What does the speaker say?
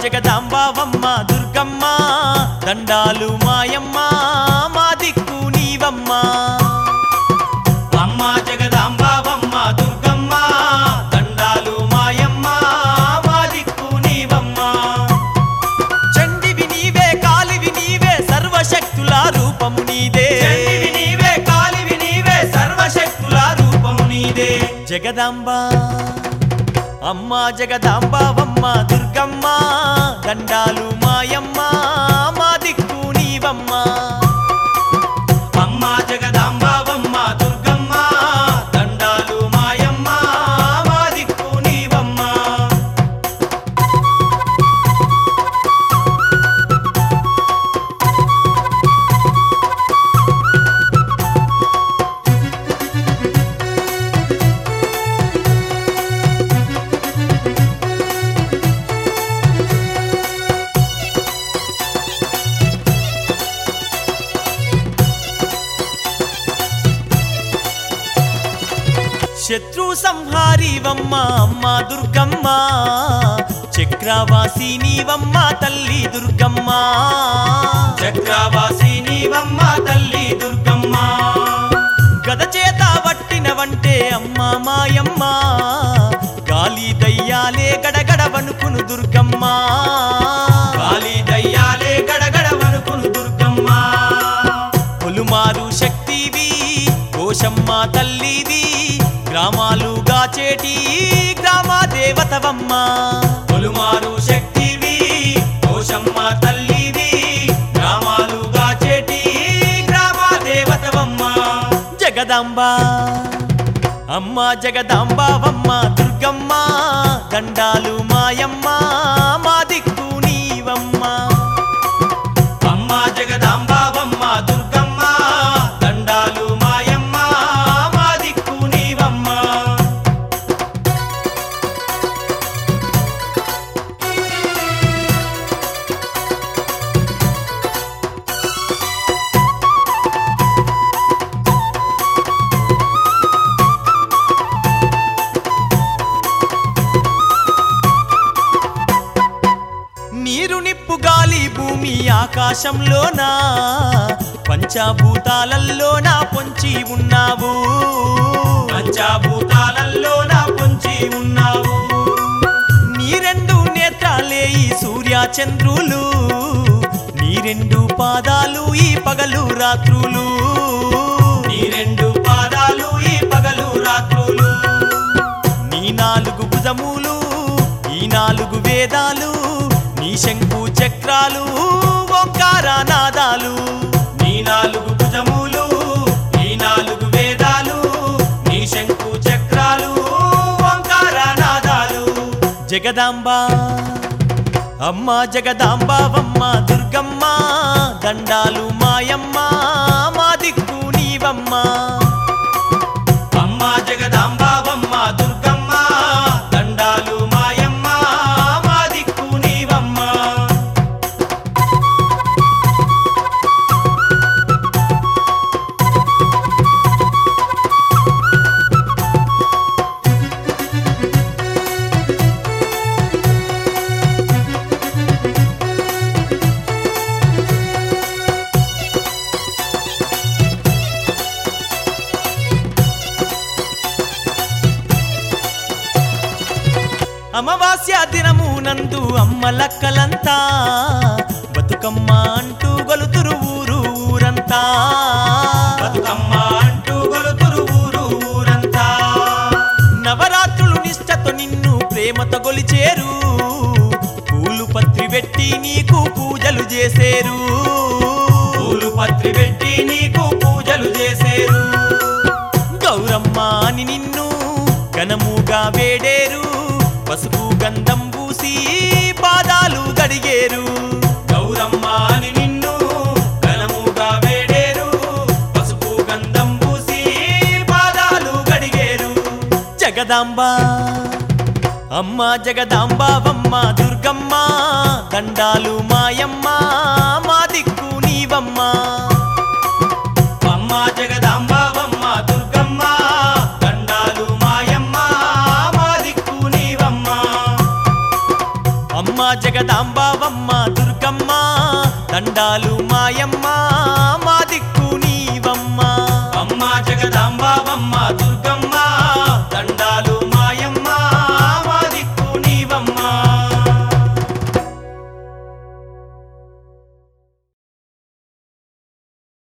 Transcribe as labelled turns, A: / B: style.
A: జగదాంబావమ్మ దుర్గమ్మ దండాలు మాయమ్మ మా దిక్కు నీవమ్మ
B: అమ్మ జగదాంబావమ్మ దుర్గమ్మ దండాలు మాయమ్మ మా దిక్కు నీవమ్మ
A: చండివి నీవే కాలివి నీవే సర్వశక్తుల రూపము నీదే
B: చండివి నీవే కాలివి నీవే సర్వశక్తుల రూపము నీదే
A: జగదాంబ అమ్మ జగదాంబావమ్మ దుర్గమ్మ దండాలు మాయమ్మ మా దిక్కు నీవమ్మ
B: అమ్మ జగదాంబావమ్మ దుర్గమ్మ దండాలు మాయమ్మ మా దిక్కు నీవమ్మ
A: శత్రు సంహారీవమ్మ అమ్మ దుర్గమ్మ చక్రవాసి నీవమ్మ తల్లి దుర్గమ్మ
B: చక్రవాసి నీవమ్మ తల్లి దుర్గమ్మ
A: గద చేత వట్టినవంటే అమ్మ మాయమ్మ గాలి దయ్యాలే గడగడ వణుకును దుర్గమ్మ
B: కాలి దయ్యాలే గడగడ వణుకును దుర్గమ్మ
A: పొలుమారు శక్తివి కోశమ్మ తల్లివి గ్రామాలు గాచేటి గ్రామ దేవతవమ్మ
B: పొలుమారు శక్తివి కోశమ్మ తల్లివి గ్రామాలుగా చేటి గ్రామ దేవతవమ్మ
A: జగదాంబ అమ్మ జగదాంబావమ్మ దుర్గమ్మ దండాలు మాయమ్మ మా దిక్కు నీవమ్మ
B: అమ్మ జగదాంబావమ్మ దుర్గమ్మ దండాలు మాయమ్మ మా దిక్కు నీవమ్మ
A: నీరు నిప్పు గాలి భూమి ఆకాశంలోనా పంచభూతాలల్లోనా పొంచి ఉన్నావు
B: పంచభూతాలలో నా పొంచి ఉన్నావు
A: నీ రెండు నేత్రాలే ఈ సూర్య చంద్రులు నీ రెండు పాదాలు ఈ పగలు రాత్రులు
B: నీ రెండు పాదాలు ఈ పగలు రాత్రులు
A: నీ నాలుగు భుజములు ఈ నాలుగు వేదాలు నీ శంకు చక్రాలు ఓంకార నాదాలు
B: నీ నాలుగు భుజములు ఈ నాలుగు వేదాలు నీ శంకు చక్రాలు ఓంకార నాదాలు
A: జగదాంబ అమ్మ జగదాంబావమ్మ దుర్గమ్మ దండాలు మాయమ్మ మా దిక్కు నీవమ్మ
B: అమ్మ జగదాంబావమ్మ దుర్గమ్మ దండాలు మాయమ్మ మా దిక్కు నీవమ్మ
A: అమావాస్య దినము నందు అమ్మ లక్కలంతా బతుకమ్మ అంటూ గొలుతురు ఊరు ఊరంతా
B: బతుకమ్మ అంటూ గొలుతురు ఊరు ఊరంతా
A: నవరాత్రులు నిష్టతో నిన్ను ప్రేమతో గొలిచేరు పూలు పత్రి పెట్టి నీకు పూజలు చేసేరు
B: పూలు పత్రి పెట్టి నీకు పూజలు చేసేరు
A: గౌరమ్మ అని నిన్ను ఘనముగా వేడేరు పసుపు గంధం పూసి పాదాలు గడిగేరు
B: గౌరమ్మ అని నిన్ను ఘనముగా వేడేరు పసుపు గంధం పూసి పాదాలు గడిగేరు
A: జగదాంబ అమ్మ జగదాంబావమ్మ దుర్గమ్మ దండాలు మాయమ్మ మా దిక్కు నీవమ్మ
B: అమ్మ జగదాంబావమ్మ దుర్గమ్మ దండాలు మాయమ్మ మా దిక్కు నీవమ్మ
A: అమ్మ జగ జగదాంబావమ్మ దుర్గమ్మ దండాలు మాయమ్మ మా దిక్కు నీవమ్మ
B: అమ్మ జగదాంబావమ్మ